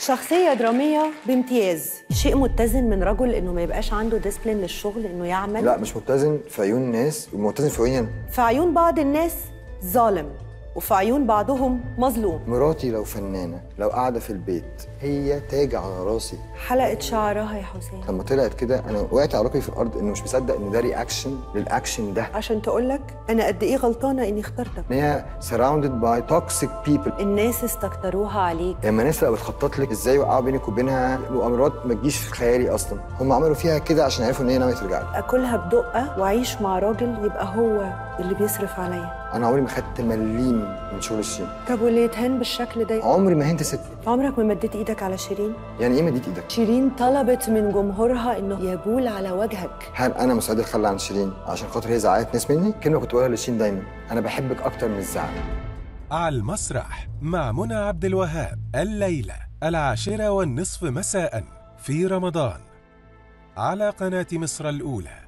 شخصية درامية بامتياز شيء متزن من رجل انه ما يبقاش عنده ديسبلين للشغل انه يعمل لا مش متزن في عيون الناس ومتزن في عيوني انا في عيون بعض الناس ظالم وفي عيون بعضهم مظلوم مراتي لو فنانه لو قاعده في البيت هي تاج على راسي حلقة شعرها يا حسين لما طلعت كده انا وقعت على ركبي في الارض انه مش مصدق ان ده رياكشن للاكشن ده عشان تقولك انا قد ايه غلطانة اني اخترتك ان هي surrounded by toxic people الناس استكتروها عليك لما الناس تبقى بتخطط لك ازاي يوقعوا بينك وبينها مؤامرات ما تجيش في خيالي اصلا هم عملوا فيها كده عشان يعرفوا ان هي ناويه ترجع لي اكلها بدقة واعيش مع راجل يبقى هو اللي بيصرف عليا انا عمري ما خدت مليم من شغل الشين طب واللي يتهان بالشكل ده عمري ما هنت ست عمرك ما مديت ايدك على شيرين يعني ايه مديت ايدك شيرين طلبت من جمهورها انه يبول على وجهك هل انا مستعد اتخلى عن شيرين عشان خاطر هي زعقت ناس مني كلمه كنت بقولها لشيرين دايما انا بحبك اكتر من الزعل على المسرح مع منى عبد الوهاب الليلة العاشرة والنصف مساء في رمضان على قناة مصر الأولى